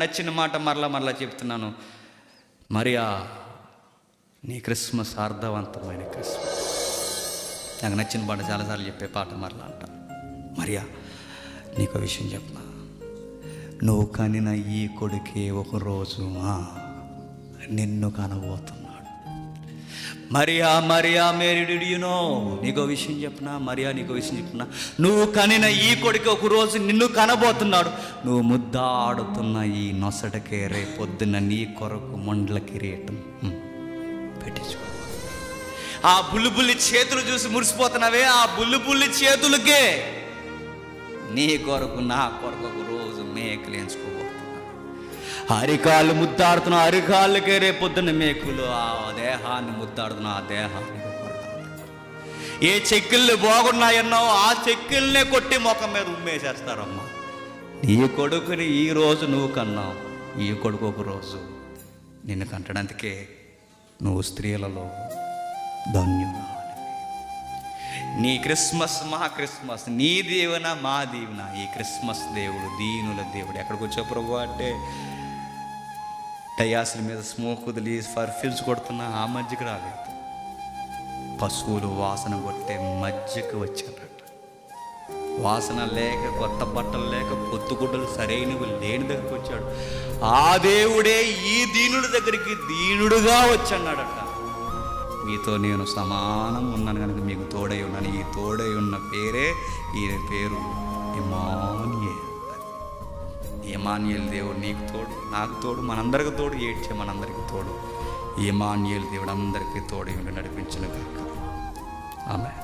నచ్చిన మాట మరలా మరలా చెప్తున్నాను మరియా నీ క్రిస్మస్ అర్థవంతమైన క్రిస్మస్ నాకు నచ్చిన పాట చాలాసార్లు చెప్పే పాట మరలా అంట మరియా నీకు విషయం చెప్పనా నువ్వు కనిన ఈ కొడుకే ఒకరోజు ఆ, నిన్ను కనబోతున్నాడు మరియా మరియా మేరిడియునో నీకో విషయం చెప్పనా మరియా నీకో విషయం చెప్పనా నువ్వు కనిన ఈ కొడుకు ఒక రోజు నిన్ను కనబోతున్నాడు నువ్వు ముద్దాడుతున్న ఈ నొసటకే రేపొద్దున నీ కొరకు మండల కిరీటం హ్మ్, పెట్టించుకో ఆ బుల్లి చేతులు చూసి మురిసిపోతున్నావే ఆ బుల్లి చేతులకే నీ కొరకు నా కొరకు ఒక రోజు మేకలు ఎంచుకోబోతున్నా అరికాళ్ళు ముద్దాడుతున్నా అరికాళ్ళకే రేపొద్దున మేకులు ఆ దేహాన్ని ముద్దాడుతున్నా ఆ దేహాన్ని కొడతాను. ఏ చెక్కుల్ని బాగున్నాయన్నావు ఆ చెక్కుల్నే కొట్టి ముఖం మీద ఉమ్మేసేస్తారమ్మా నీ కొడుకుని ఈ రోజు నువ్వు కన్నావు ఈ కొడుకు ఒక రోజు నిన్ను కంటడానికి నువ్వు స్త్రీలలో ధన్యురాలు నీ క్రిస్మస్ మా క్రిస్మస్ నీ దీవెన మా దీవెన ఈ క్రిస్మస్ దేవుడు దీనుల దేవుడు ఎక్కడికి వచ్చావు ప్రభు అంటే డయాసుల మీద స్మోక్ వదిలి పర్ఫ్యూమ్స్ కొడుతున్న ఆ మధ్యకి రాలేదు పశువులు వాసన కొట్టే మధ్యకి వచ్చారట వాసన లేక కొత్త బట్టలు లేక పొత్తుగుడ్డలు సరైనవి లేని దగ్గరికి వచ్చాడు ఆ దేవుడే ఈ దీనుడి దగ్గరికి దీనుడుగా వచ్చన్నాడట మీతో నేను సమానం ఉన్నాను కనుక మీకు తోడై ఉన్నాను ఈ తోడై ఉన్న పేరే ఈయన పేరు ఇమానియే ఇమానియల్ దేవుడు నీకు తోడు నాకు తోడు మనందరికి తోడు ఏడ్చే మనందరికి తోడు ఇమానియల్ దేవుడు అందరికీ తోడు ఉండి నడిపించిన కాక ఆమె